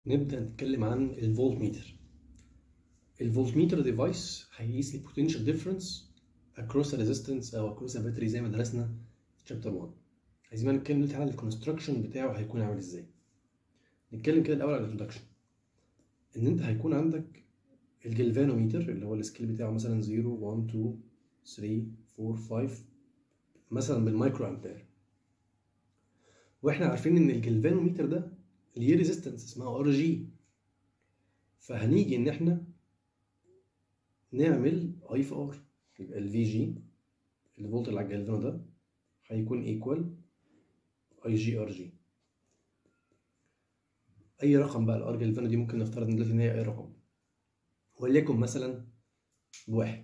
نبدأ نتكلم عن الفولت ميتر الفولت ميتر ديفايس هيقيس البوتنشال ديفرنس across a resistance او across a battery زي ما درسنا في chapter 1 عايزين بقى نتكلم دلوقتي على الكونستراكشن بتاعه هيكون عامل ازاي نتكلم كده الاول على الانترودكشن ان انت هيكون عندك الجلفانوميتر اللي هو السكيل بتاعه مثلا 0 1 2 3 4 5 مثلا بالمايكرو امبير واحنا عارفين ان الجلفانوميتر ده ليه ريزيستنس اسمها ار جي فهنيجي ان احنا نعمل اي في ار يبقى الفي جي الفولت اللي على الجلفانو ده هيكون ايكوال اي جي ار جي اي رقم بقى الار جلفانو دي ممكن نفترض ان دلوقتي ان هي اي رقم وليكن مثلا بواحد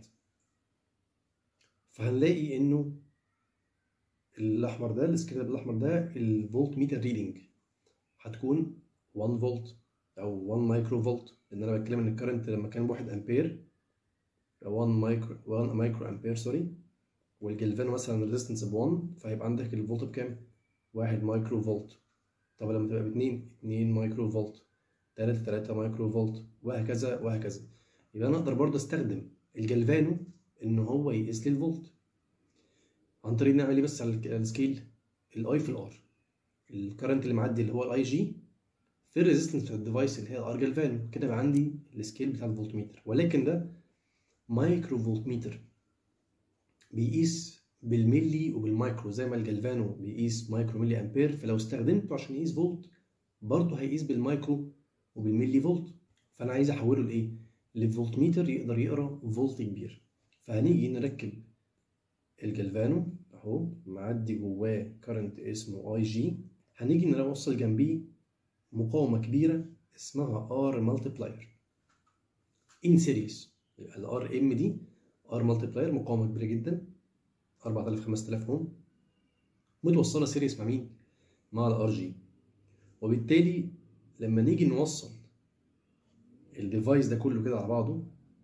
فهنلاقي انه الاحمر ده السكيل بالاحمر ده الفولت ميتر ريدنج هتكون 1 فولت او 1 مايكرو فولت لان انا بتكلم ان الكرنت لما كان 1 امبير 1 مايكرو 1 مايكرو امبير سوري والجلفانو مثلا ريزيستنس ب 1 فهيبقى عندك الفولت بكام 1 مايكرو فولت طب لما تبقى ب 2 2 مايكرو فولت 3 3 مايكرو فولت وهكذا وهكذا يبقى انا اقدر برضه استخدم الجلفانو ان هو يقيس لي الفولت عن طريق نعمل ايه بس على السكيل الاي في الار الكرنت اللي معدي اللي هو الاي جي في الريزيستنس بتاع الديفايس اللي هي الار جلفانو كده بقى عندي السكيل بتاع الفولتميتر ولكن ده مايكرو فولتميتر بيقيس بالملي وبالمايكرو زي ما الجلفانو بيقيس مايكرو ملي امبير فلو استخدمته عشان يقيس فولت برضه هيقيس بالمايكرو وبالملي فولت فانا عايز احوله لايه لفولتميتر يقدر يقرا فولت كبير فهنيجي نركب الجلفانو اهو معدي جواه كرنت اسمه اي جي هنيجي نوصل جنبيه مقاومة كبيرة اسمها ار مالتبلاير ان سيريس يبقى الار ام دي ار مالتبلاير مقاومة كبيرة جدا 4000 5000 اوم متوصلة سيريس مع مين؟ مع الار جي وبالتالي لما نيجي نوصل الديفايس ده كله كده على بعضه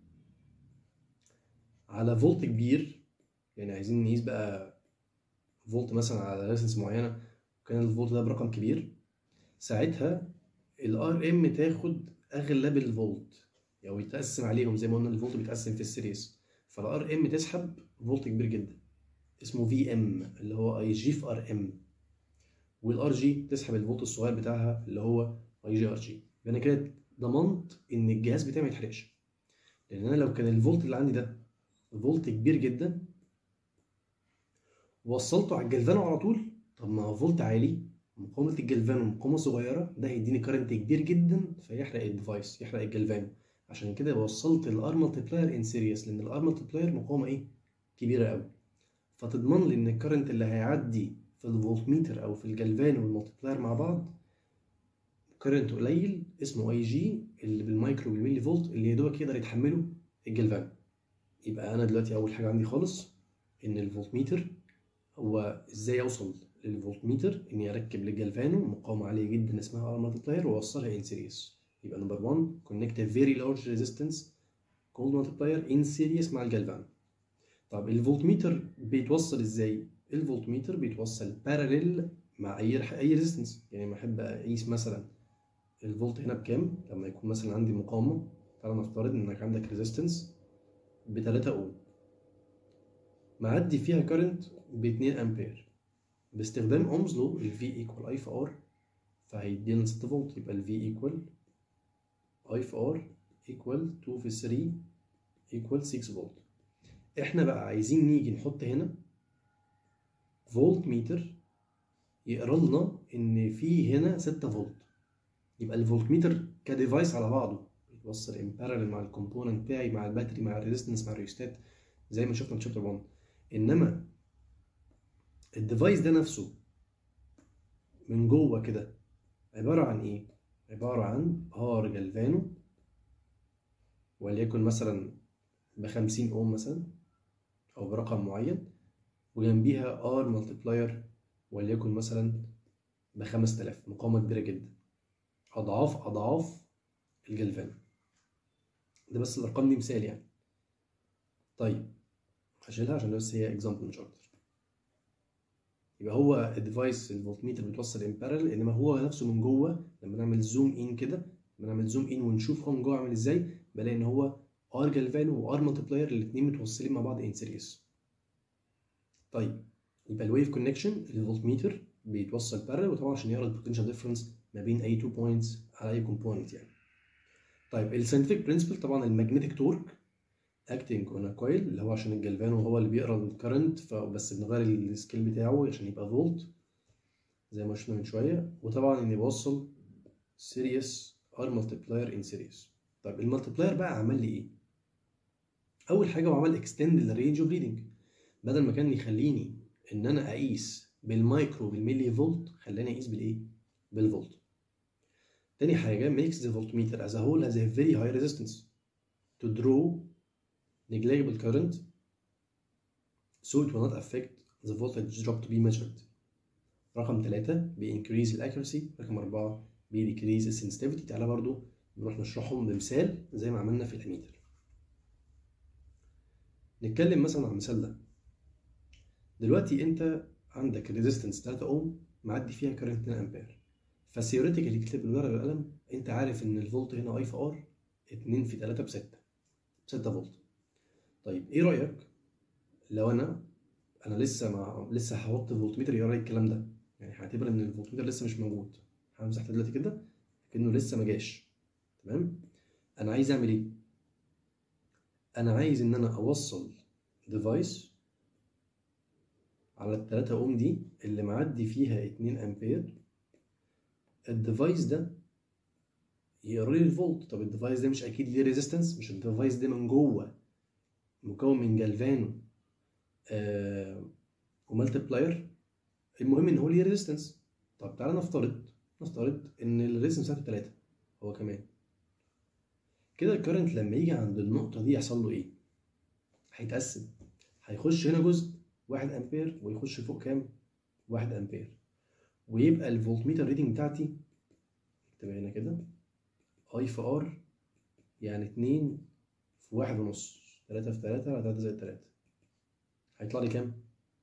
على فولت كبير يعني عايزين نقيس بقى فولت مثلا على ريسنس معينه وكان الفولت ده برقم كبير ساعتها الار ام تاخد اغلب الفولت او يعني يتقسم عليهم زي ما قلنا الفولت بيتقسم في السيريس فالار ام تسحب فولت كبير جدا اسمه في ام اللي هو اي جي في ار ام والار جي تسحب الفولت الصغير بتاعها اللي هو اي جي ار جي انا كده ضمنت ان الجهاز بتاعي ما يتحرقش لان انا لو كان الفولت اللي عندي ده فولت كبير جدا وصلته على الجلفانو على طول طب ما هو فولت عالي مقاومة الجلفانو مقاومة صغيرة ده هيديني كارنت كبير جدا فيحرق الديفايس يحرق الجلفانو عشان كده وصلت الار مالتبلاير ان سيريس لان الار مالتبلاير مقاومة ايه كبيرة قوي فتضمن لي ان الكارنت اللي هيعدي في الفولت ميتر او في الجلفانو والمالتبلاير مع بعض كارنت قليل اسمه اي جي اللي بالمايكرو والميلي فولت اللي يا دوبك يقدر يتحمله الجلفانو يبقى انا دلوقتي اول حاجة عندي خالص ان الفولت ميتر هو ازاي اوصل للفولت ميتر اني اركب للجلفانو مقاومه عاليه جدا اسمها ار مالتبلاير واوصلها ان سيريس يبقى نمبر 1 كونكت فيري لارج ريزيستنس كولد مالتبلاير ان سيريس مع الجلفانو طب الفولت ميتر بيتوصل ازاي الفولت ميتر بيتوصل باراليل مع اي اي ريزيستنس يعني لما احب اقيس مثلا الفولت هنا بكام لما يكون مثلا عندي مقاومه تعالى نفترض انك عندك ريزيستنس ب 3 اوم معدي فيها كارنت ب 2 امبير باستخدام اومز لو ال V ايكوال اي في ار فهيدينا 6 فولت يبقى ال V ايكوال اي في ار ايكوال 2 في 3 ايكوال 6 فولت احنا بقى عايزين نيجي نحط هنا فولت ميتر يقرا لنا ان في هنا 6 فولت يبقى الفولت ميتر كديفايس على بعضه بيتوصل ان بارالل مع الكومبوننت بتاعي مع الباتري مع الريزيستنس مع الريستات زي ما شفنا في شابتر 1 انما الديفايس ده نفسه من جوه كده عبارة عن ايه؟ عبارة عن ار جلفانو وليكن مثلا بخمسين اوم مثلا او برقم معين وجنبيها ار مالتبلاير وليكن مثلا بخمس تلاف مقاومة كبيرة جدا أضعاف أضعاف الجلفانو ده بس الأرقام دي مثال يعني طيب هشيلها عشان بس هي اكزامبل مش اكتر يبقى هو الديفايس الفولتميتر بيتوصل ان بارل انما هو نفسه من جوه لما نعمل زوم ان كده لما نعمل زوم ان ونشوف هو من جوه عامل ازاي بلاقي ان هو ار جالفانو وار مالتبلاير الاثنين متوصلين مع بعض ان سيريس طيب يبقى الويف كونكشن الفولتميتر بيتوصل بارل وطبعا عشان يقرا البوتنشال ديفرنس ما بين اي تو بوينتس على اي كومبوننت يعني طيب الساينتفك برنسبل طبعا الماجنتيك تورك اكتنج اون كويل اللي هو عشان الجلفانو هو اللي بيقرا الكرنت فبس بنغير السكيل بتاعه عشان يبقى فولت زي ما شفنا من شويه وطبعا ان بوصل سيريس ار مالتبلاير ان سيريس طيب المالتبلاير بقى عمل لي ايه اول حاجه هو عمل اكستند الرينج اوف ريدنج بدل ما كان يخليني ان انا اقيس بالمايكرو بالملي فولت خلاني اقيس بالايه بالفولت تاني حاجه makes the voltmeter as a whole has a very high resistance to draw negligible current so it will not affect the voltage drop to be measured رقم ثلاثة بي increase الاكيرسي رقم أربعة بي decrease السنسيتيفيتي تعالى برضو نروح نشرحهم بمثال زي ما عملنا في الاميتر نتكلم مثلا عن المثال ده دلوقتي انت عندك ريزيستنس 3 اوم معدي فيها كارنت 2 امبير فثيوريتيكالي تكتب بالورقه والقلم انت عارف ان الفولت هنا اي في ار 2 في 3 ب 6 6 فولت طيب ايه رايك لو انا انا لسه مع لسه هحط فولتميتر يقرا الكلام ده يعني هعتبر ان الفولتميتر لسه مش موجود همسح دلوقتي كده كانه لسه ما جاش تمام انا عايز اعمل ايه انا عايز ان انا اوصل ديفايس على ال 3 اوم دي اللي معدي فيها 2 امبير الديفايس ده يقرا لي الفولت طب الديفايس ده مش اكيد ليه ريزيستنس مش الديفايس ده من جوه مكون من جالفانو آه ومالتبلاير المهم ان هو ليه ريزيستنس طب تعالى نفترض نفترض ان الريزيستنس بتاعته 3 هو كمان كده الكرنت لما يجي عند النقطه دي يحصل له ايه هيتقسم هيخش هنا جزء 1 امبير ويخش فوق كام 1 امبير ويبقى الفولتميتر ريدنج بتاعتي اكتبها هنا كده اي في ار يعني 2 في واحد ونص 3 في 3 على 3 زائد 3 هيطلع لي كام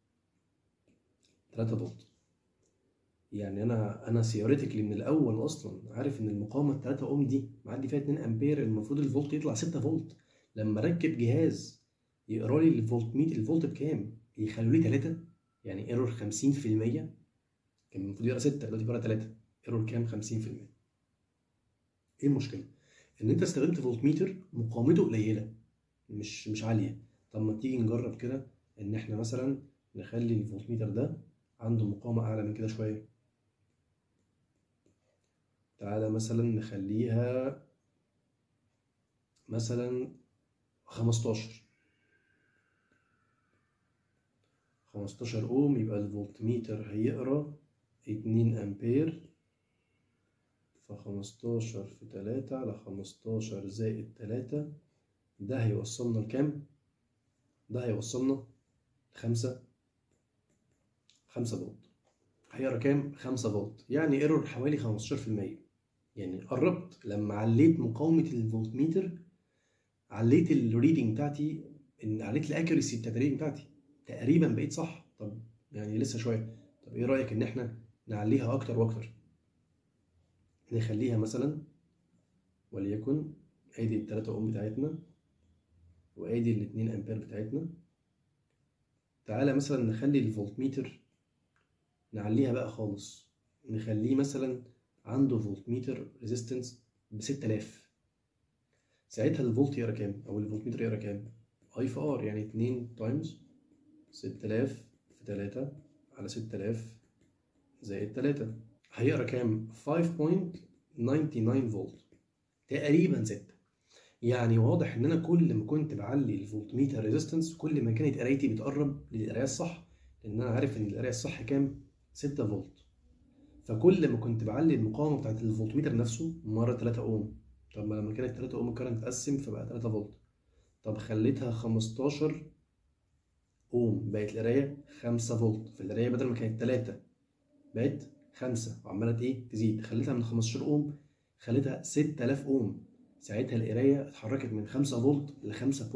3 فولت يعني انا انا ثيوريتيكلي من الاول اصلا عارف ان المقاومه 3 اوم دي معدي فيها 2 امبير المفروض الفولت يطلع 6 فولت لما اركب جهاز يقرا لي الفولت ميت الفولت بكام يخلوا لي 3 يعني ايرور 50% كان المفروض يقرا 6 دلوقتي بيقرا 3 ايرور كام 50% ايه المشكله ان انت استخدمت فولت ميتر مقاومته قليله مش مش عاليه طب ما تيجي نجرب كده ان احنا مثلا نخلي الفولت ميتر ده عنده مقاومه اعلى من كده شويه تعالى مثلا نخليها مثلا 15 15 اوم يبقى الفولتميتر هيقرا 2 امبير فخمستاشر في تلاتة على خمستاشر زائد تلاتة ده هيوصلنا لكام؟ ده هيوصلنا خمسة خمسة فولت هيقرا كام؟ خمسة فولت يعني ايرور حوالي خمستاشر في المية يعني قربت لما عليت مقاومة الفولتميتر عليت الريدنج بتاعتي ان عليت الاكيورسي بتاعت الريدنج بتاعتي تقريبا بقيت صح طب يعني لسه شويه طب ايه رايك ان احنا نعليها اكتر واكتر نخليها مثلا وليكن ادي ال 3 اوم بتاعتنا وادي ال 2 امبير بتاعتنا تعالى مثلا نخلي الفولتميتر نعليها بقى خالص نخليه مثلا عنده فولتميتر ريزيستنس ب 6000 ساعتها الفولت يقرا كام او الفولتميتر يقرا كام اي في ار يعني 2 تايمز 6000 في 3 على 6000 زائد 3 هيقرا كام 5.99 فولت تقريبا 6 يعني واضح ان انا كل ما كنت بعلي الفولتميتر ريزيستنس كل ما كانت قرايتي بتقرب للقرايه الصح لان انا عارف ان القرايه الصح كام 6 فولت فكل ما كنت بعلي المقاومه بتاعت الفولتميتر نفسه مره 3 اوم طب ما لما كانت 3 اوم الكرنت اتقسم فبقى 3 فولت طب خليتها 15 اوم بقت القرايه 5 فولت فالقرايه بدل ما كانت 3 بقت 5 وعماله ايه تزيد خليتها من 15 اوم خليتها 6000 اوم ساعتها القرايه اتحركت من 5 فولت ل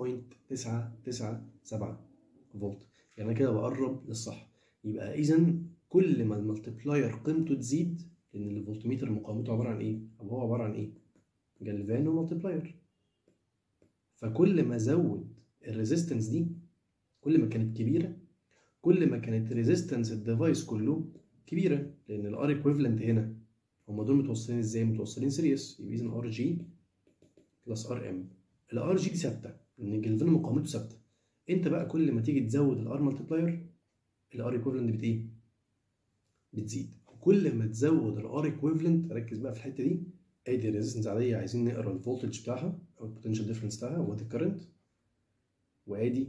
5.997 فولت يعني انا كده بقرب للصح يبقى اذا كل ما الملتبلاير قيمته تزيد لان الفولتميتر مقاومته عباره عن ايه او هو عباره عن ايه جالفانو مالتيبلاير فكل ما ازود الريزيستنس دي كل ما كانت كبيره كل ما كانت ريزيستنس الديفايس كله كبيره لان الار ايكويفالنت هنا هم دول متوصلين ازاي متوصلين سيريس يبقى اذا ار جي بلس ار ام الار جي دي ثابته لان الجلفانو مقاومته ثابته انت بقى كل ما تيجي تزود الار مالتيبلاير الار ايكويفالنت بت ايه بتزيد كل ما تزود الار ايكويفالنت ركز بقى في الحته دي ادي الريزيستنس عاديه عايزين نقرا الفولتج بتاعها او البوتنشال ديفرنس بتاعها وادي الكرنت وادي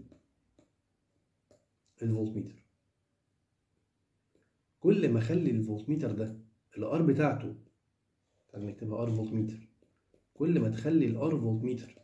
الفولت ميتر كل ما اخلي الفولت ميتر ده الار بتاعته تعال نكتبها ار فولت ميتر كل ما تخلي الار فولت ميتر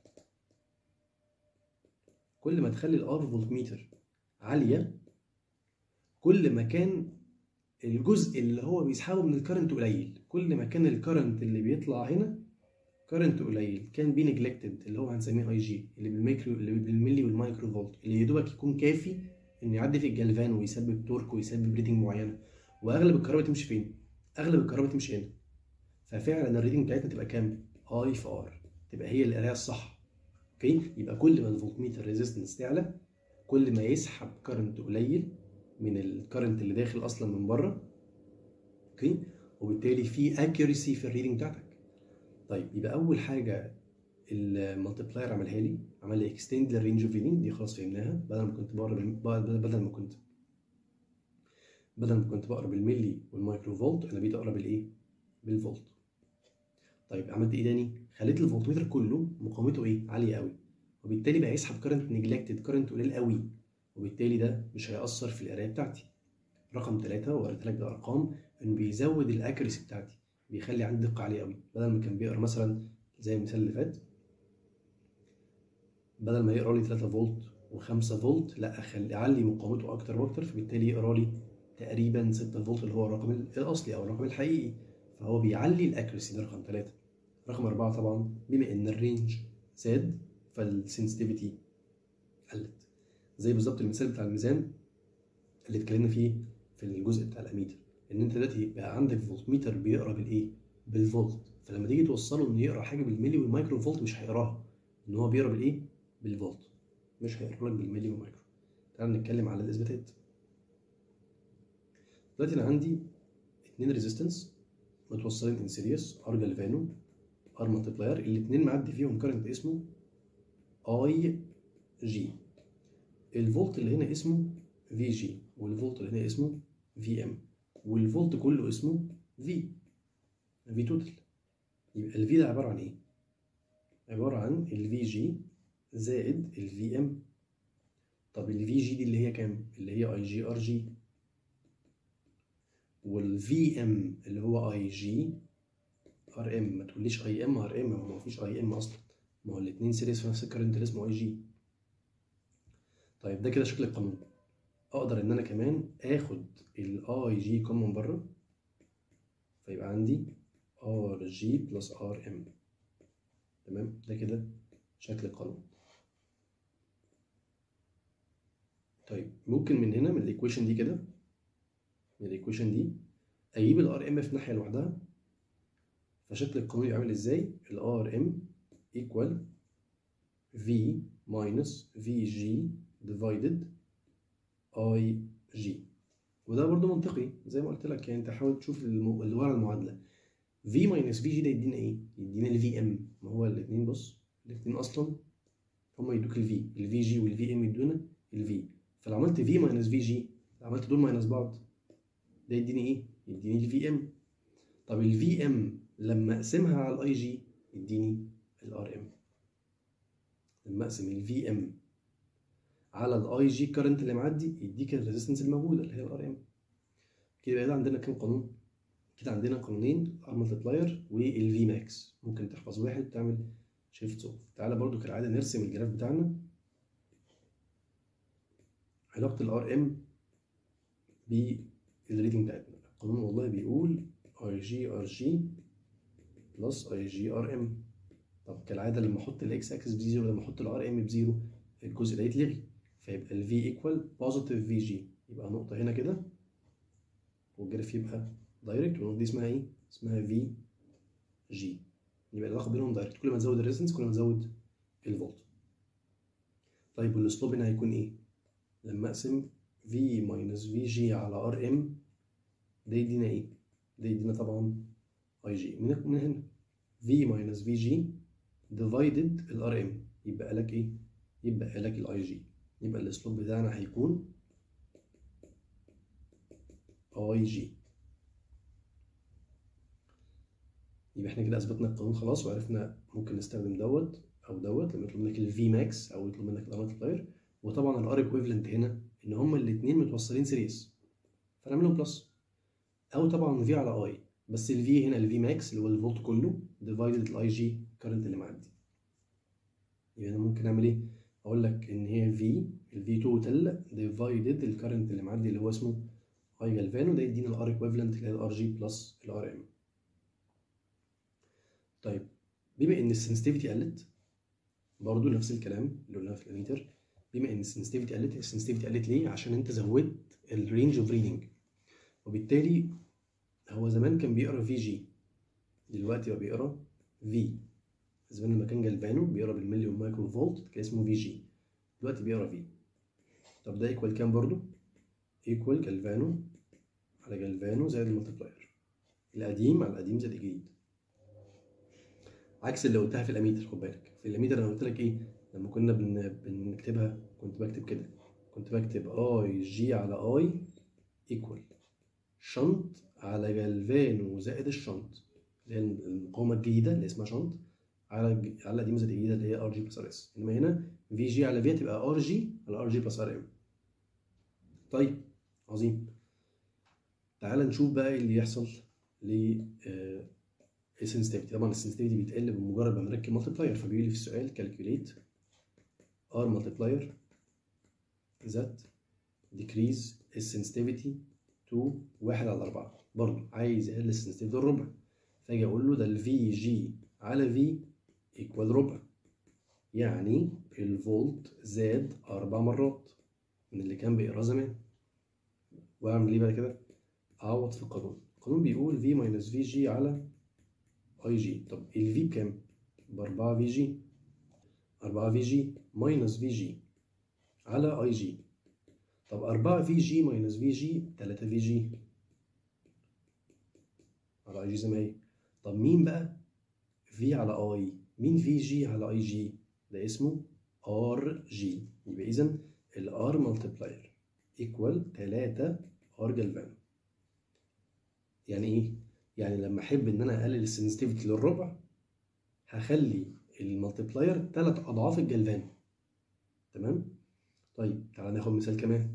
كل ما تخلي الار فولت ميتر عاليه كل ما كان الجزء اللي هو بيسحبه من الكرنت قليل كل ما كان الكرنت اللي بيطلع هنا كرنت قليل كان بي نجلكتد اللي هو هنسميه اي جي اللي بالميكرو اللي بالملي والمايكرو فولت اللي يا دوبك يكون كافي انه يعدي في الجلفان ويسبب تورك ويسبب ريتنج معينه واغلب الكهرباء تمشي فين؟ اغلب الكهرباء تمشي هنا ففعلا الريتنج بتاعتنا تبقى كام؟ اي في ار تبقى هي القرايه الصح اوكي يبقى كل ما الفولتميتر ريزيستنس تعلى كل ما يسحب كرنت قليل من الكرنت اللي داخل اصلا من بره اوكي وبالتالي في اكيورسي في الريدنج بتاعتك طيب يبقى اول حاجه المالتيبلاير عملها لي عمل لي اكستند للرينج اوف ريدنج دي خلاص فهمناها بدل ما كنت بقرا بال- بدل ما كنت بدل ما كنت بقرا بالملي والمايكرو فولت انا بقيت اقرا بالايه بالفولت طيب عملت ايه تاني خليت الفولتميتر كله مقاومته ايه عاليه قوي وبالتالي بقى يسحب كرنت نجلكتد كرنت قليل قوي وبالتالي ده مش هيأثر في القرايه بتاعتي رقم ثلاثة وقريت لك بأرقام إنه بيزود الأكيرسي بتاعتي بيخلي عندي دقة عالية قوي بدل ما كان بيقرا مثلا زي المثال اللي فات بدل ما يقرا لي 3 فولت و5 فولت لا اخلي اعلي مقاومته اكتر واكتر فبالتالي يقرا لي تقريبا 6 فولت اللي هو الرقم الاصلي او الرقم الحقيقي فهو بيعلي الاكيرسي ده رقم 3 رقم 4 طبعا بما ان الرينج زاد فالسنسيتيفيتي قلت زي بالظبط المثال بتاع الميزان اللي اتكلمنا فيه في الجزء بتاع الاميتر ان انت دلوقتي بقى عندك فولتميتر بيقرا بالايه بالفولت فلما تيجي توصله انه يقرا حاجه بالملي والمايكرو فولت مش هيقراها ان هو بيقرا بالايه بالفولت مش هيقرا لك بالملي والمايكرو تعال نتكلم على الاثباتات دلوقتي انا عندي اتنين ريزيستنس متوصلين ان سيريس ار جالفانو ار مالتيبلاير الاتنين معدي فيهم كارنت اسمه اي جي الفولت اللي هنا اسمه في جي والفولت اللي هنا اسمه في ام والفولت كله اسمه في في توتال يبقى الفي ده عباره عن ايه عباره عن الفي جي زائد الفي ام طب الفي جي دي اللي هي كام اللي هي اي جي ار جي والفي ام اللي هو اي جي ار ام ما تقوليش اي ام ار ام هو ما فيش اي ام اصلا ما هو الاثنين سيريس في نفس الكرنت اللي اسمه اي جي طيب ده كده شكل القانون اقدر ان انا كمان اخد الاي جي كومن بره فيبقى عندي ار جي بلس ار ام تمام ده كده شكل القانون طيب ممكن من هنا من الايكويشن دي كده من الايكويشن دي اجيب الار ام في ناحيه لوحدها فشكل القانون يبقى عامل ازاي الار ام ايكوال في ماينس في جي ديفايدد اي جي وده برضو منطقي زي ما قلت لك يعني انت حاول تشوف الم- اللي ورا المعادله في ماينس في جي ده يدينا ايه؟ يدينا الفي ام ما هو الاثنين بص الاثنين اصلا هما يدوك الفي الفي جي والفي ام يدونا الفي فلو عملت في ماينس في جي لو عملت دول ماينس بعض ده يديني ايه؟ يديني الفي ام طب الفي ام لما اقسمها على الاي جي يديني الار ام لما اقسم الفي ام على الاي جي كارنت اللي معدي يديك الريزيستنس الموجوده اللي هي الار ام كده يبقى عندنا كام قانون كده عندنا قانونين ار ملتبلاير والفي ماكس ممكن تحفظ واحد تعمل شيفت سولف تعالى برضو كالعاده نرسم الجراف بتاعنا علاقه الار ام بالريدنج بتاعتنا القانون والله بيقول اي جي ار جي بلس اي جي ار ام طب كالعاده لما احط الاكس اكس بزيرو لما احط الار ام بزيرو الجزء ده يتلغي فيبقى ال V equal positive VG يبقى نقطة هنا كده والجراف يبقى دايركت والنقطة دي اسمها ايه؟ اسمها VG يبقى العلاقه بينهم دايركت كل ما تزود الريزستنس كل ما تزود الفولت طيب والسلوب هنا هيكون ايه لما اقسم في ماينس في جي على ار ام ده يدينا ايه ده يدينا طبعا اي جي من من هنا في ماينس في جي ديفايدد الار ام يبقى لك ايه يبقى لك الاي جي يبقى السلوب بتاعنا هيكون اي جي يبقى احنا كده اثبتنا القانون خلاص وعرفنا ممكن نستخدم دوت او دوت لما يطلب منك الفي ماكس او يطلب منك الار ملتبلاير وطبعا الار ايكويفالنت هنا ان هما الاثنين متوصلين سيريس فنعملهم بلس او طبعا في على اي بس الفي هنا الفي ماكس اللي هو الفولت كله ديفايدد الاي جي كارنت اللي معدي يبقى انا ممكن اعمل ايه اقول لك ان هي في الفي توتال ديفايدد الكارنت اللي معدي اللي هو اسمه اي جالفانو ده يدينا الار ايكويفالنت اللي هي الار جي بلس الار ام طيب بما ان السنسيتيفيتي قلت برضو نفس الكلام اللي قلناه في الاميتر بما ان السنسيتيفيتي قلت السنسيتيفيتي قلت ليه عشان انت زودت الرينج اوف ريدنج وبالتالي هو زمان كان بيقرا في جي دلوقتي بقى بيقرا في زمان لما كان جلفانو بيقرا بالمليون مايكرو فولت كان اسمه في جي دلوقتي بيقرا في طب ده ايكوال كام برضو ايكوال جلفانو على جلفانو زائد الملتبلاير القديم على القديم زائد الجديد عكس اللي قلتها في الاميتر خد بالك في الاميتر انا قلت لك ايه لما كنا بن... بنكتبها كنت بكتب كده كنت بكتب اي جي على اي ايكوال شنط على جلفانو زائد الشنط اللي هي المقاومه الجديده اللي اسمها شنط على على القديمه زائد الجديده اللي هي ار جي بلس ار اس انما هنا في جي على في هتبقى ار جي على ار جي بلس ار ام طيب عظيم تعال نشوف بقى اللي يحصل ل السنسيتيفيتي طبعا السنسيتيفيتي بيتقل بمجرد ما نركب مالتبلاير فبيقول لي في السؤال كالكوليت ار مالتبلاير ذات decrease السنسيتيفيتي تو واحد على أربعة برضه عايز يقلل السنسيتيفيتي للربع فاجي أقول له ده الفي جي على في ايكوال ربع يعني الفولت زاد أربع مرات من اللي كان بيقراه زمان وأعمل إيه بعد كده؟ أعوض في القانون القانون بيقول في ماينس في جي على اي جي طب الفي بكام؟ ب 4 في جي 4 في جي ماينس في جي على اي جي طب 4 في جي ماينس في جي 3 في جي على اي جي زي ما هي طب مين بقى في على اي مين في جي على اي جي ده اسمه ار جي يبقى اذا الار ملتبلاير ايكوال 3 ار جلفان يعني ايه يعني لما احب ان انا اقلل السنسيتيفيتي للربع هخلي الملتبلاير ثلاث اضعاف الجلفان تمام طيب تعالى ناخد مثال كمان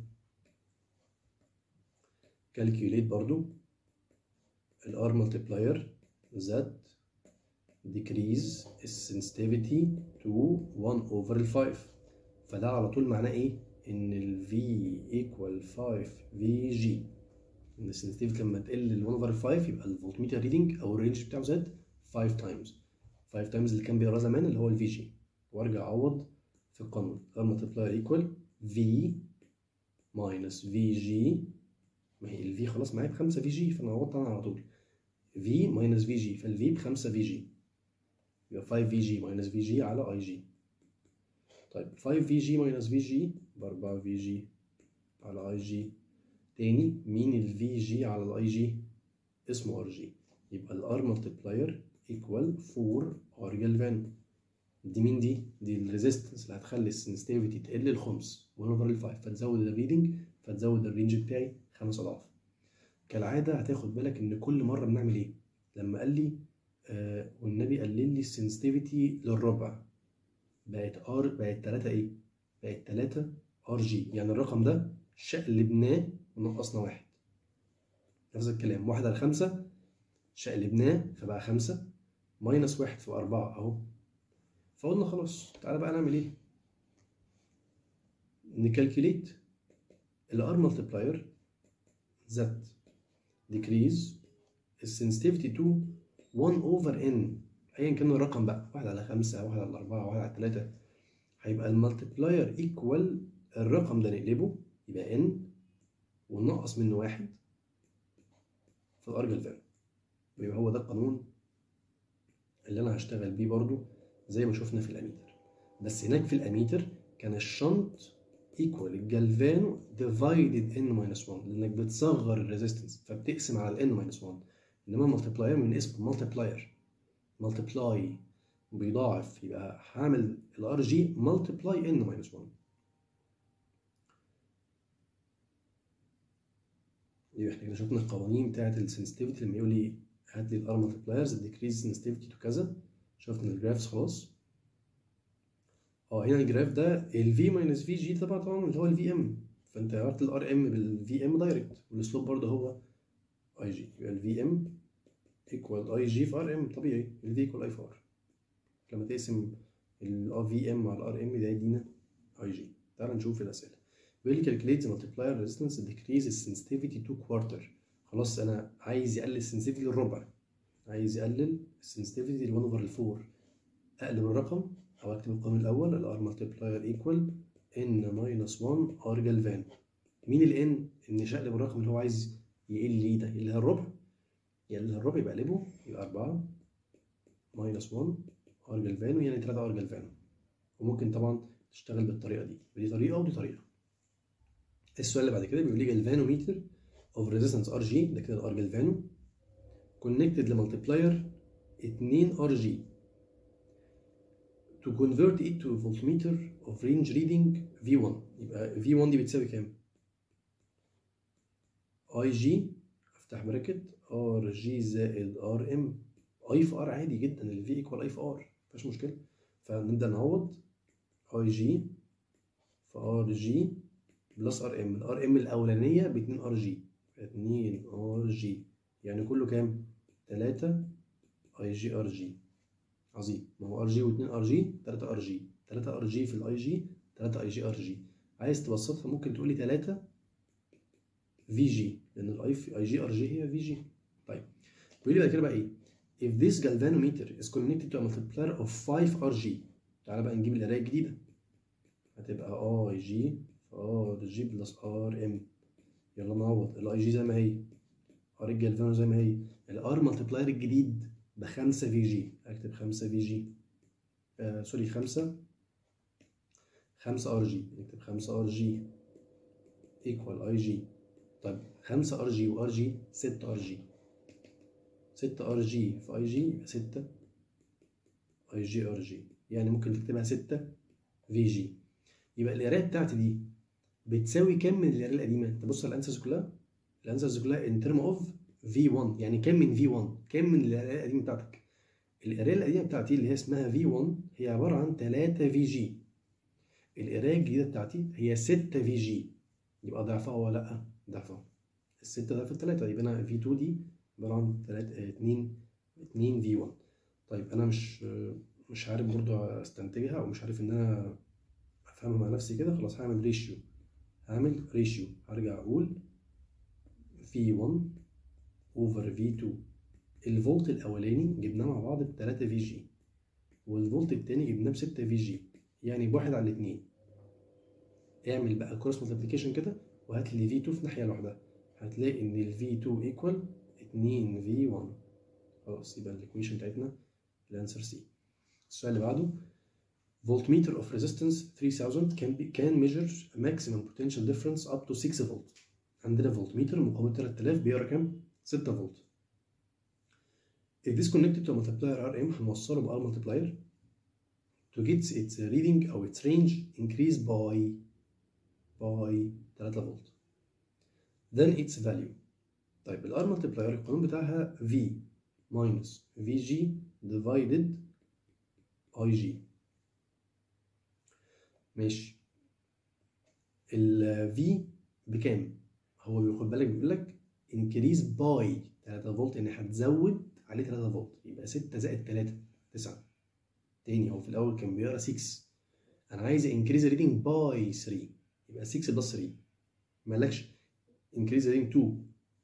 كالكيوليت برضو الار ملتبلاير ذات decrease السنسيتيفيتي to 1 over ال 5 فده على طول معناه ايه ان ال V equal 5 VG ان السنسيتيفيتي لما تقل ال 1 over 5 يبقى الفولتميتر ريدنج او الرينج بتاعه زاد 5 تايمز 5 تايمز اللي كان بيقراه زمان اللي هو الفي جي وارجع اعوض في القانون ار ملتبلاير ايكوال في ماينس في جي ما هي الفي خلاص معايا ب 5 في جي فانا عوضت انا على طول في ماينس في جي فالفي ب 5 في جي يبقى 5 في جي ماينس في جي على اي جي طيب 5 في جي ماينس في جي ب 4 في جي على اي جي تاني مين الفي جي على الاي جي اسمه ار جي يبقى الار ملتبلاير ايكوال 4 ار جلفان دي مين دي؟ دي الريزيستنس اللي هتخلي السنسيتيفيتي تقل الخمس 1 اوفر ال 5 فتزود الريدنج فتزود الرينج بتاعي خمس اضعاف كالعاده هتاخد بالك ان كل مره بنعمل ايه؟ لما قال لي آه والنبي قلل لي السنسيتيفيتي للربع بقت ار بقت 3 ايه؟ بقت 3 ار جي يعني الرقم ده شقلبناه ونقصنا واحد نفس الكلام واحد على خمسة شقلبناه فبقى خمسة ماينس واحد فبقى أربعة أهو فقلنا خلاص تعالى بقى نعمل إيه؟ نكالكوليت الار ملتبلاير ذات decrease السنسيتيفيتي تو 1 اوفر ان ايا كان الرقم بقى واحد على خمسة واحد على أربعة واحد على تلاتة هيبقى الملتبلاير ايكوال الرقم ده نقلبه يبقى ان وننقص منه واحد في الارجل فاليو ويبقى هو ده القانون اللي انا هشتغل بيه برضو زي ما شفنا في الاميتر بس هناك في الاميتر كان الشنط ايكوال الجلفانو ديفايدد ان ماينس 1 لانك بتصغر الريزيستنس فبتقسم على الان ماينس 1 انما المالتيبلاير من اسمه مالتيبلاير مالتيبلاي بيضاعف يبقى هعمل الار جي مالتيبلاي ان ماينس 1 يبقى احنا كده شفنا القوانين بتاعت السنسيتيفيتي لما يقول لي هات لي الار مالتيبلايرز ديكريز سنسيتيفيتي تو كذا شفنا الجرافس خلاص اه هنا الجراف ده ال في ماينس في جي طبعا طبعا اللي هو الفي ام فانت عرفت الار ام بالفي ام دايركت والسلوب برضه هو اي جي يبقى الفي ام ايكوال اي جي في ار ام طبيعي الفي ايكوال اي في ار لما تقسم ال في ام على الار ام ده يدينا اي جي تعال نشوف الاسئله بيقول لي calculate the multiplier resistance decrease sensitivity to quarter خلاص انا عايز يقلل السنسيتيفيتي للربع عايز يقلل السنسيتيفيتي ل 1 اوفر 4 اقلب الرقم او اكتب القانون الاول الار مالتيبلاير ايكوال ان ماينس 1 ار جلفان مين الان ان شقلب الرقم اللي هو عايز يقل ليه ده اللي هي الربع يقللها الربع يبقى اقلبه يبقى 4 ماينس 1 ار جلفانو يعني 3 ار جلفانو وممكن طبعا تشتغل بالطريقه دي ودي طريقه ودي طريقه السؤال اللي بعد كده بيقول لي جلفانوميتر اوف ريزيستنس ار جي ده كده الار جلفانو كونكتد لمالتيبلاير 2 ار جي to convert it to voltmeter of range reading V1 يبقى V1 دي بتساوي كام؟ اي جي افتح براكت ار جي زائد ار ام اي في ار عادي جدا ال V ايكوال اي في ار مفيش مشكله فنبدا نعوض اي جي في ار جي بلس ار ام الار ام الاولانيه ب 2 ار جي 2 ار جي يعني كله كام 3 اي جي ار جي عظيم ما هو ار جي و2 ار جي 3 ار جي 3 ار جي في الاي جي 3 اي جي ار جي عايز تبسطها ممكن تقول لي 3 في جي لان الاي في اي جي ار جي هي في جي طيب بيقول لي بعد كده بقى ايه if this galvanometer is connected to a multiplier of 5 RG تعالى بقى نجيب القرايه الجديده هتبقى اي جي ار جي بلس ار ام يلا نعوض الاي جي زي ما هي ار الجلفانو زي ما هي الار ملتبلاير الجديد ب 5 في جي اكتب 5 في جي آه سوري 5 5 ار جي نكتب 5 ار جي ايكوال اي جي طيب 5 ار جي وار جي 6 ار جي 6 ار جي في اي جي يبقى 6 اي جي ار جي يعني ممكن تكتبها 6 في جي يبقى القرايه بتاعتي دي بتساوي كام من القرايه القديمه؟ تبص على الانسرز كلها الانسرز كلها ان ترم اوف في 1 يعني كام من في 1 كام من القرايه القديمه بتاعتك القرايه القديمه بتاعتي اللي هي اسمها في 1 هي عباره عن 3 في جي القرايه الجديده بتاعتي هي 6 في جي يبقى ضعفها ولا لا ضعفها الستة ضعف التلاتة يبقى انا في 2 دي عباره عن 3 2 2 في 1 طيب انا مش مش عارف برضو استنتجها او مش عارف ان انا افهمها مع نفسي كده خلاص هعمل ريشيو هعمل ريشيو هرجع اقول في 1 اوفر في 2 الفولت الاولاني جبناه مع بعض ب 3 في جي والفولت التاني جبناه ب 6 في جي يعني بواحد على الاتنين اعمل بقى كروس ملتبليكيشن كده وهات لي في 2 في ناحيه لوحدها هتلاقي ان ال في 2 ايكوال 2 في 1 خلاص يبقى الايكويشن بتاعتنا الانسر سي السؤال اللي بعده voltmeter of resistance 3000 can be can measure a maximum potential difference up to 6 فولت عندنا فولتميتر مقاومة 3000 بيقرا كام؟ 6 فولت if this connected to a multiplier RM هنوصله ب R multiplier to get its reading أو its range increase by by 3 فولت then its value طيب ال R multiplier القانون بتاعها V minus VG divided IG ماشي ال V بكام؟ هو بياخد بالك بيقول لك increase by 3 فولت يعني هتزود عليه 3 فولت يبقى 6 زائد 3 9 تاني هو في الاول كان بيقرا 6 انا عايز increase reading by 3 يبقى 6 بلس 3 مالكش increase reading 2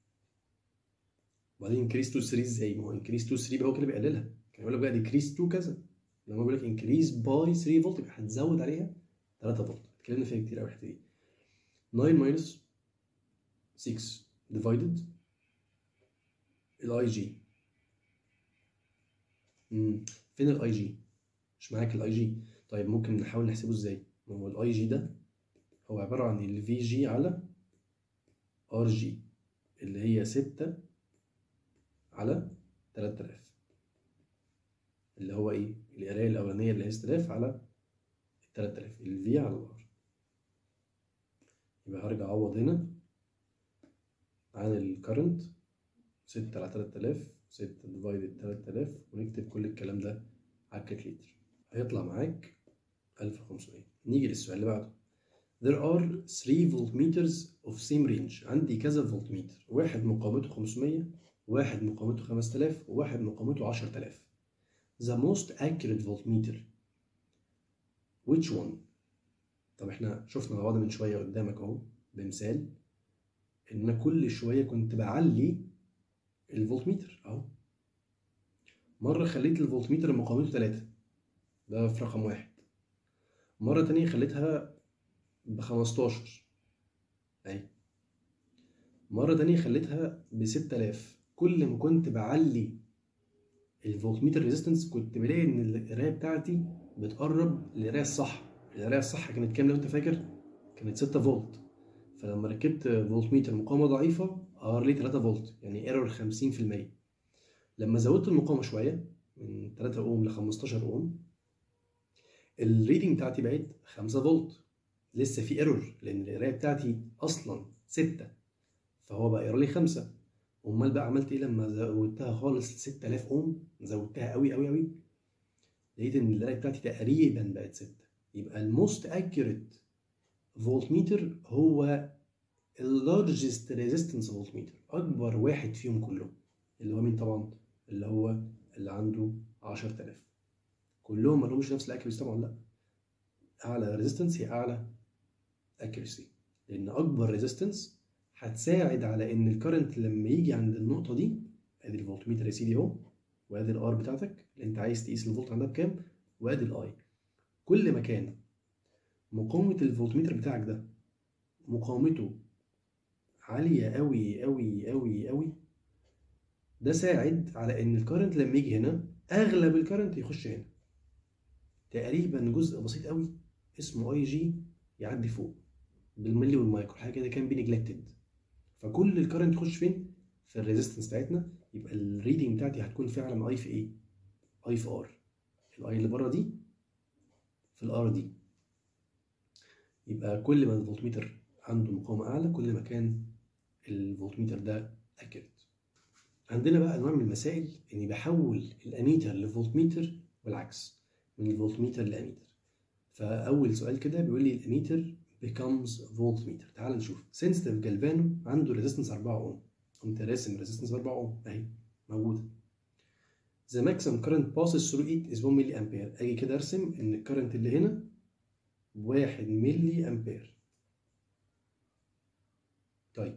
وبعدين increase to 3 ازاي؟ ما هو increase to 3 بقى هو كده بيقللها كان يقول لك بقى decrease to كذا لما بيقول لك increase by 3 فولت يبقى هتزود عليها 3 فولت اتكلمنا فيها كتير قوي الحته دي 9 minus 6 divided الاي جي مم. فين الاي جي مش معاك الاي جي طيب ممكن نحاول نحسبه ازاي ما هو الاي جي ده هو عباره عن الفي جي على ار جي اللي هي 6 على 3000 اللي هو ايه القرايه الاولانيه اللي هي 6000 على 3000 الفي على الار يبقى هرجع اعوض هنا عن الكرنت 6 على 3000 6 ديفايدد 3000 ونكتب كل الكلام ده على الكالكليتر هيطلع معاك 1500 نيجي للسؤال اللي بعده There are 3 voltmeters of same range عندي كذا فولتميتر واحد مقاومته 500 واحد مقاومته 5000 وواحد مقاومته 10000 The most accurate voltmeter which one طب احنا شفنا مع بعض من شويه قدامك اهو بمثال ان انا كل شويه كنت بعلي الفولتميتر اهو مره خليت الفولتميتر مقاومته 3 ده في رقم واحد مرة تانية خليتها بخمستاشر أهي مرة تانية خليتها بستة آلاف كل ما كنت بعلي الفولتميتر ريزيستنس كنت بلاقي إن القراية بتاعتي بتقرب للقراية الصح القراية الصح كانت كام لو أنت فاكر؟ كانت ستة فولت فلما ركبت فولتميتر مقاومة ضعيفة قرر لي 3 فولت يعني ايرور 50% لما زودت المقاومة شوية من 3 اوم ل 15 اوم الريدنج بتاعتي بقت 5 فولت لسه في ايرور لان القرايه بتاعتي اصلا 6 فهو بقى يقرا لي 5 امال بقى عملت ايه لما زودتها خالص ل 6000 اوم زودتها قوي قوي قوي لقيت ان القرايه بتاعتي تقريبا بقت 6 يبقى الموست اكيوريت فولت ميتر هو اللارجست ريزيستنس فولت ميتر اكبر واحد فيهم كلهم اللي هو مين طبعا اللي هو اللي عنده 10000 كلهم ما لهمش نفس الاكيورسي طبعا لا اعلى ريزيستنس هي اعلى اكيورسي لان اكبر ريزيستنس هتساعد على ان الكرنت لما يجي عند النقطه دي ادي الفولتميتر يا سيدي اهو وادي الار بتاعتك اللي انت عايز تقيس الفولت عندها بكام وادي الاي كل ما كان مقاومه الفولتميتر بتاعك ده مقاومته عاليه قوي قوي قوي قوي ده ساعد على ان الكرنت لما يجي هنا اغلب الكرنت يخش هنا تقريبا جزء بسيط قوي اسمه اي جي يعدي فوق بالملي والمايكرو حاجه كده كان بنجلكتد فكل الكرنت يخش فين في الريزيستنس بتاعتنا يبقى الريدنج بتاعتي هتكون فعلا اي في ايه اي في ار الاي اللي بره دي في الار دي يبقى كل ما الفولتميتر عنده مقاومه اعلى كل ما كان الفولتميتر ده اكيوريت عندنا بقى انواع من المسائل اني بحول الاميتر لفولتميتر والعكس من الفولتميتر لاميتر فاول سؤال كده بيقول لي الاميتر becomes voltmeter تعال نشوف سنسيتيف جالفانو عنده ريزيستنس 4 اوم قمت راسم ريزيستنس 4 اوم اهي موجوده The maximum current passes through it is 1 ملي امبير اجي كده ارسم ان الكرنت اللي هنا 1 ملي امبير طيب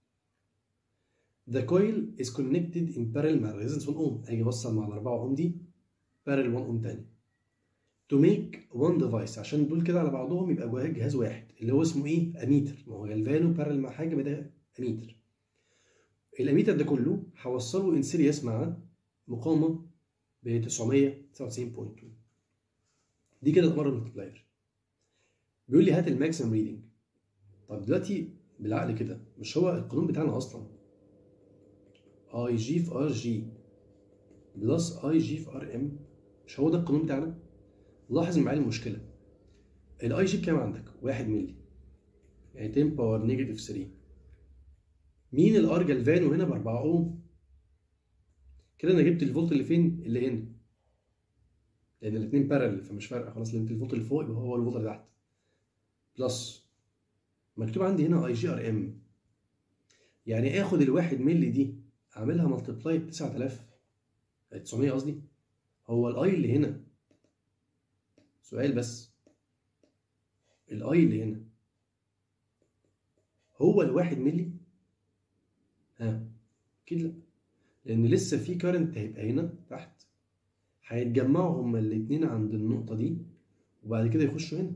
The coil is connected in parallel مع الريزيستنس 1 اوم اجي اوصل مع ال 4 اوم دي parallel 1 اوم تاني to make one device عشان دول كده على بعضهم يبقى جواه جهاز واحد اللي هو اسمه ايه؟ اميتر ما هو جلفانو بارل مع حاجه يبقى ده اميتر. الاميتر ده كله هوصله ان سيريس مع مقاومه ب 999.2 دي كده تمر ملتبلاير بيقول لي هات الماكسيمم ريدنج طب دلوقتي بالعقل كده مش هو القانون بتاعنا اصلا اي جي في ار جي بلس اي جي في ار ام مش هو ده القانون بتاعنا؟ لاحظ معايا المشكله الاي جي بكام عندك 1 مللي يعني 10 باور نيجاتيف 3 مين الار جلفانو هنا ب 4 اوم كده انا جبت الفولت اللي فين اللي هنا لان الاثنين بارل فمش فارقه خلاص لان الفولت اللي فوق يبقى هو الفولت اللي تحت بلس مكتوب عندي هنا اي جي ار ام يعني اخد الواحد مللي دي اعملها ملتبلاي ب 9000 900 قصدي هو الاي اللي هنا سؤال بس الاي اللي هنا هو الواحد ملي ها اكيد لا لان لسه في كارنت هيبقى هنا تحت هيتجمعوا هما الاتنين عند النقطة دي وبعد كده يخشوا هنا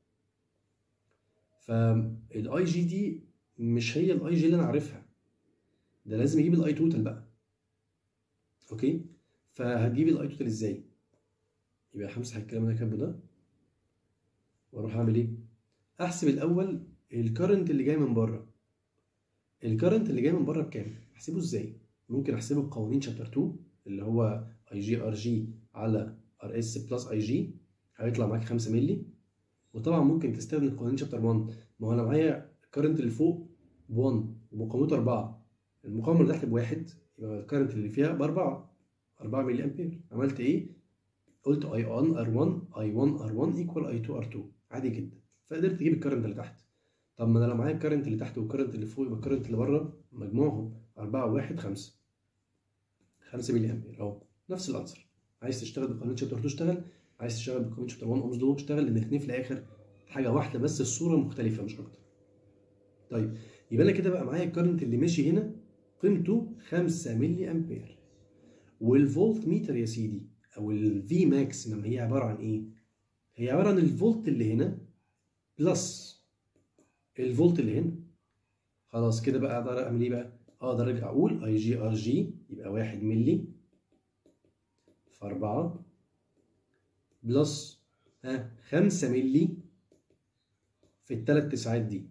فالاي جي دي مش هي الاي جي اللي انا عارفها ده لازم اجيب الاي توتال بقى اوكي فهتجيب الاي توتال ازاي يبقى همسح الكلام اللي انا كاتبه ده واروح اعمل ايه احسب الاول الكرنت اللي جاي من بره الكرنت اللي جاي من بره بكام احسبه ازاي ممكن احسبه بقوانين شابتر 2 اللي هو اي جي ار جي على ار اس بلس اي جي هيطلع معاك 5 مللي وطبعا ممكن تستخدم قوانين شابتر 1 ما هو انا معايا الكرنت اللي فوق ب 1 ومقاومته 4 المقاومه اللي تحت بواحد يبقى الكرنت اللي فيها باربعه 4 ملي امبير عملت ايه؟ قلت اي 1 ار 1 اي 1 ار 1 ايكوال اي 2 ار 2 عادي جدا فقدرت اجيب الكرنت اللي تحت طب ما انا لو معايا الكرنت اللي تحت والكرنت اللي فوق يبقى الكرنت اللي بره مجموعهم 4 و1 5 5 ملي امبير اهو نفس الانسر عايز تشتغل بقانون شابتر 2 اشتغل عايز تشتغل بقانون شابتر 1 اومز لو اشتغل لان الاثنين في الاخر حاجه واحده بس الصوره مختلفه مش اكتر طيب يبقى انا كده بقى معايا الكرنت اللي ماشي هنا قيمته 5 ملي امبير والفولت ميتر يا سيدي او الفي ماكسيمم هي عباره عن ايه هي عباره عن الفولت اللي هنا بلس الفولت اللي هنا خلاص كده بقى اقدر اعمل ايه بقى اقدر ارجع اقول اي جي ار جي يبقى 1 ملي في 4 بلس ها 5 ملي في الثلاث تسعات دي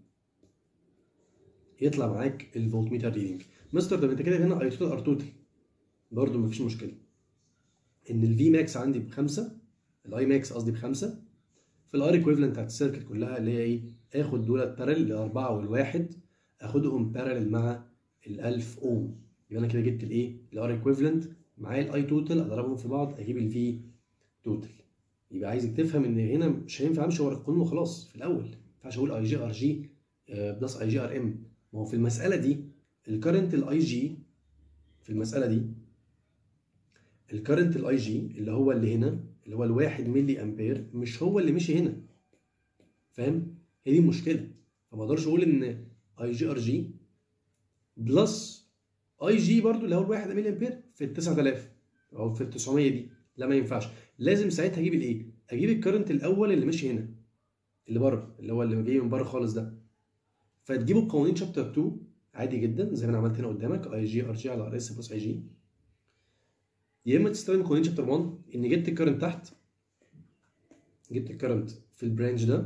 يطلع معاك الفولت ميتر ريدنج مستر طب انت كده هنا اي توتال ار توتال برضه مفيش مشكله ان الفي ماكس عندي بخمسه الاي ماكس قصدي بخمسه في الار ايكويفالنت بتاعت السيركت كلها اللي هي ايه اخد دولت بارل الاربعه والواحد اخدهم بارل مع ال 1000 اوم يبقى انا كده جبت الايه الار ايكويفالنت معايا الاي توتال اضربهم في بعض اجيب الفي توتال يبقى عايزك تفهم ان هنا مش هينفع امشي ورا القانون وخلاص في الاول ما ينفعش اقول اي جي ار جي بلس اي جي ار ام ما هو في المساله دي الكرنت الاي جي في المساله دي الكرنت الاي جي اللي هو اللي هنا اللي هو الواحد ملي امبير مش هو اللي مشي هنا فاهم هي دي المشكله فما اقدرش اقول ان اي جي ار جي بلس اي جي برضو اللي هو الواحد ملي امبير في ال 9000 او في ال 900 دي لا ما ينفعش لازم ساعتها اجيب الايه اجيب الكرنت الاول اللي ماشي هنا اللي بره اللي هو اللي جاي من بره خالص ده فتجيبوا قوانين شابتر 2 عادي جدا زي ما انا عملت هنا قدامك اي جي ار جي على ار اس بلس اي جي يا اما تستخدم قوانين شابتر 1 ان جبت الكرنت تحت جبت الكرنت في البرانش ده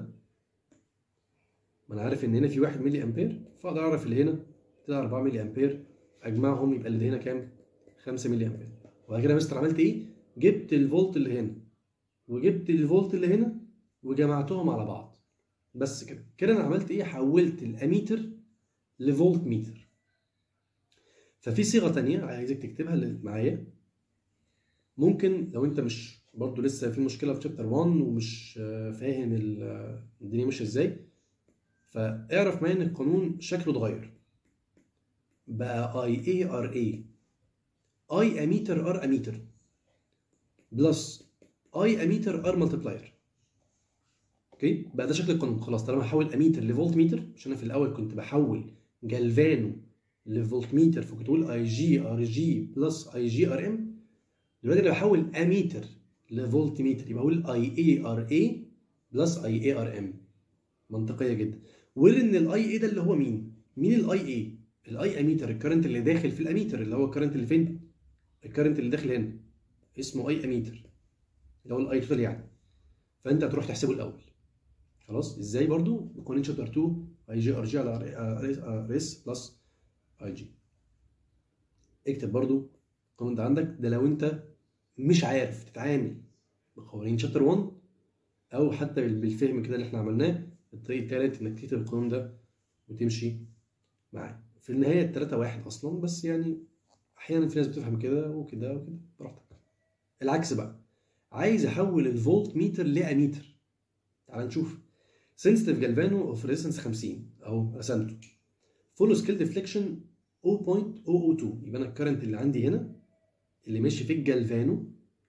ما انا عارف ان هنا في 1 ملي امبير فاقدر اعرف اللي هنا طلع 4 ملي امبير اجمعهم يبقى اللي هنا كام 5 ملي امبير وبعد كده يا مستر عملت ايه جبت الفولت اللي هنا وجبت الفولت اللي هنا وجمعتهم على بعض بس كده كده انا عملت ايه حولت الاميتر لفولت ميتر ففي صيغه تانية عايزك تكتبها معايا ممكن لو انت مش برضو لسه في مشكله في شابتر 1 ومش فاهم الدنيا ماشيه ازاي فاعرف معايا ان القانون شكله اتغير بقى اي اي ار اي اي اميتر ار اميتر بلس اي اميتر ار ملتبلاير اوكي بقى ده شكل القانون خلاص طالما هحول اميتر لفولت ميتر عشان انا في الاول كنت بحول جالفانو لفولت ميتر فكنت بقول اي جي ار جي بلس اي جي ار ام دلوقتي انا بحول اميتر لفولت ميتر يبقى اقول اي اي ار اي بلس اي اي ار ام منطقيه جدا وان الاي اي ده اللي هو مين؟ مين الاي اي؟ الاي اميتر الكرنت اللي داخل في الاميتر اللي هو الكرنت اللي فين؟ الكرنت اللي داخل هنا اسمه اي اميتر اللي هو الاي توتال يعني فانت هتروح تحسبه الاول خلاص ازاي برضو بقانون شابتر 2 اي جي ار جي على ار اس بلس اي جي اكتب برضو القانون ده عندك ده لو انت مش عارف تتعامل بقوانين شابتر 1 او حتى بالفهم كده اللي احنا عملناه الطريق الثالث انك تكتب القانون ده وتمشي معاه في النهايه الثلاثه واحد اصلا بس يعني احيانا في ناس بتفهم كده وكده وكده براحتك العكس بقى عايز احول الفولت ميتر لاميتر تعال نشوف سنسيتيف جالفانو اوف ريزيستنس 50 اهو رسمته فول سكيل ديفليكشن 0.002 يبقى انا الكرنت اللي عندي هنا اللي ماشي في الجالفانو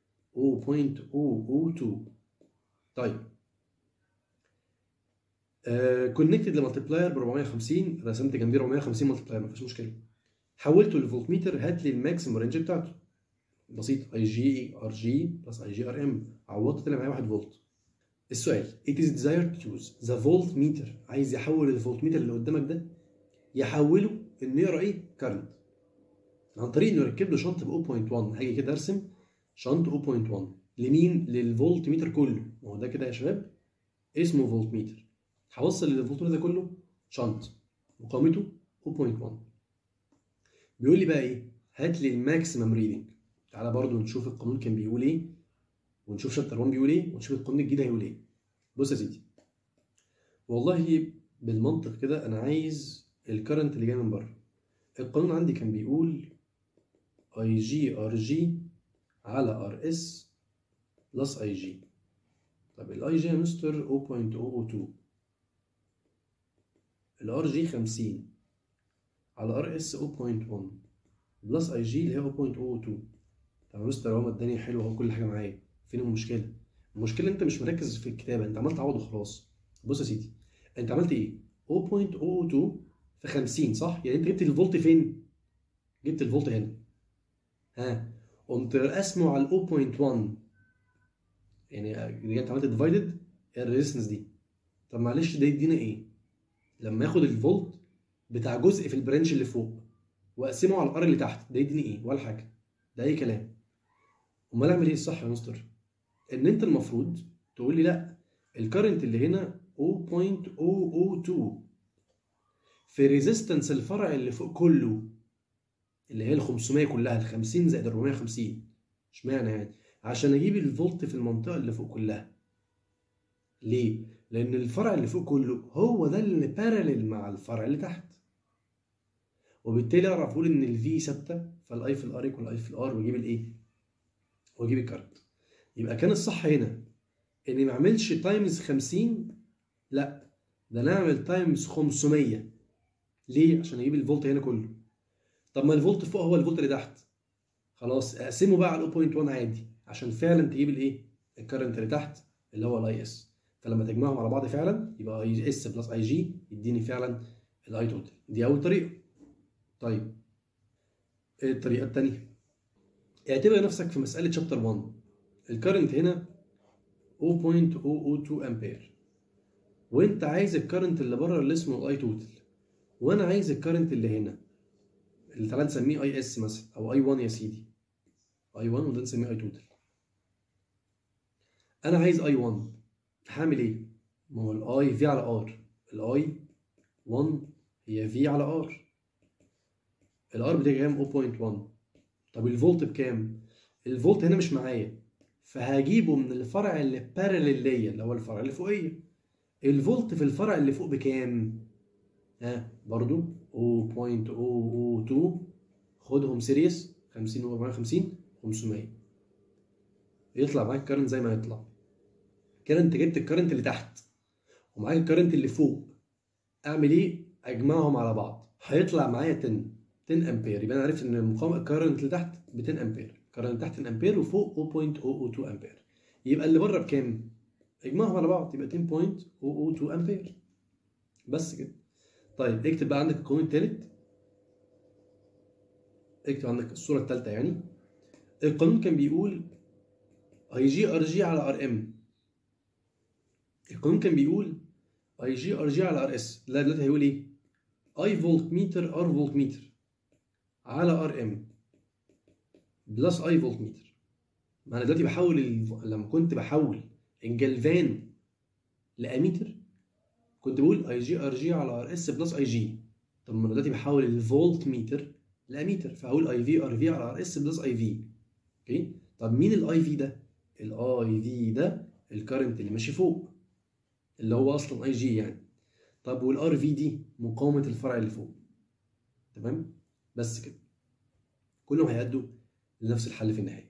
0.002 طيب كونكتد لمالتبلاير ب 450 رسمت جنبيه 450 مالتبلاير مفيش مشكله حولته لفولت ميتر هات لي الماكسيمم رينج بتاعته بسيط اي جي ار جي بلس اي جي ار ام عوضت طلع معايا 1 فولت السؤال it is desired to use the volt meter عايز يحول الفولت ميتر اللي قدامك ده يحوله انه يقرا ايه كارنت عن طريق انه يركب له شنط ب 0.1 هاجي كده ارسم شنط 0.1 لمين للفولت ميتر كله ما هو ده كده يا شباب اسمه فولت ميتر هوصل للفولت ميتر ده كله شنط مقاومته 0.1 بيقول لي بقى ايه هات لي الماكسيمم ريدنج تعالى برضو نشوف القانون كان بيقول ايه ونشوف شابتر 1 بيقول ايه ونشوف القانون الجديد هيقول ايه بص يا سيدي والله بالمنطق كده انا عايز الكرنت اللي جاي من بره القانون عندي كان بيقول اي جي ار جي على ار اس بلس اي جي طب الاي جي يا مستر 0.002 الار جي 50 على ار اس 0.1 بلس اي جي اللي هي 0.002 طب يا مستر هو الدنيا حلوه اهو كل حاجه معايا فين المشكله المشكله انت مش مركز في الكتابه انت عمال تعوض وخلاص بص يا سيدي انت عملت ايه 0.002 في 50 صح يعني انت جبت الفولت فين جبت الفولت هنا ها قمت قاسمه على 0.1 يعني انت عملت ديفايدد الريزستنس دي طب معلش ده يدينا ايه لما اخد الفولت بتاع جزء في البرانش اللي فوق واقسمه على الار اللي تحت ده يديني ايه ولا حاجه ده اي كلام امال اعمل ايه الصح يا مستر ان انت المفروض تقول لي لا الكرنت اللي هنا 0.002 في ريزيستنس الفرع اللي فوق كله اللي هي ال 500 كلها ال 50 زائد 450 اشمعنى يعني عشان اجيب الفولت في المنطقه اللي فوق كلها ليه لان الفرع اللي فوق كله هو ده اللي بارلل مع الفرع اللي تحت وبالتالي اعرف اقول ان الفي ثابته فالاي في الار يكون الاي في الار واجيب الايه واجيب الكارت يبقى كان الصح هنا اني ما اعملش تايمز 50 لا ده انا اعمل تايمز 500 ليه عشان اجيب الفولت هنا كله طب ما الفولت فوق هو الفولت اللي تحت خلاص اقسمه بقى على 0.1 عادي عشان فعلا تجيب الايه الكرنت اللي تحت اللي هو الاي اس فلما تجمعهم على بعض فعلا يبقى اي اس بلس اي جي يديني فعلا الاي توتال دي اول طريقه طيب ايه الطريقه الثانيه اعتبر نفسك في مساله شابتر 1 الكرنت هنا 0.002 امبير وانت عايز الكرنت اللي بره اللي اسمه الاي توتال وانا عايز الكرنت اللي هنا اللي تعالى نسميه اي اس مثلا او اي 1 يا سيدي اي 1 وده نسميه اي توتال انا عايز اي 1 هعمل ايه ما هو الاي في على ار الاي 1 هي في على ار الار بتاعي كام 0.1 طب الفولت بكام الفولت هنا مش معايا فهجيبه من الفرع اللي بارلل ليا اللي هو الفرع اللي فوقيه الفولت في الفرع اللي فوق بكام ها برضو 0.002 خدهم سيريس 50 و 50 500 يطلع معاك الكرنت زي ما يطلع كده انت جبت الكرنت اللي تحت ومعاك الكرنت اللي فوق اعمل ايه اجمعهم على بعض هيطلع معايا 10 10 امبير يبقى انا عرفت ان المقاومه الكرنت اللي تحت ب 10 امبير الكرنت تحت 10 امبير وفوق 0.002 امبير يبقى اللي بره بكام اجمعهم على بعض يبقى 10.002 امبير بس كده طيب اكتب بقى عندك القانون الثالث اكتب عندك الصوره الثالثه يعني القانون كان بيقول اي جي ار جي على ار ام القانون كان بيقول اي جي ار جي على ار اس لا دلوقتي هيقول ايه اي فولت متر ار فولت متر على ار ام بلس اي فولت متر ما انا دلوقتي بحول الف... لما كنت بحول الجلفان لاميتر كنت بقول اي جي ار جي على ار اس بلس اي جي طب ما انا دلوقتي بحول الفولت متر لاميتر فهقول اي في ار في على ار اس بلس اي في اوكي طب مين الاي في ده الاي في ده الكرنت اللي ماشي فوق اللي هو اصلا اي جي يعني طب والار في دي مقاومه الفرع اللي فوق تمام بس كده كلهم هيأدوا لنفس الحل في النهايه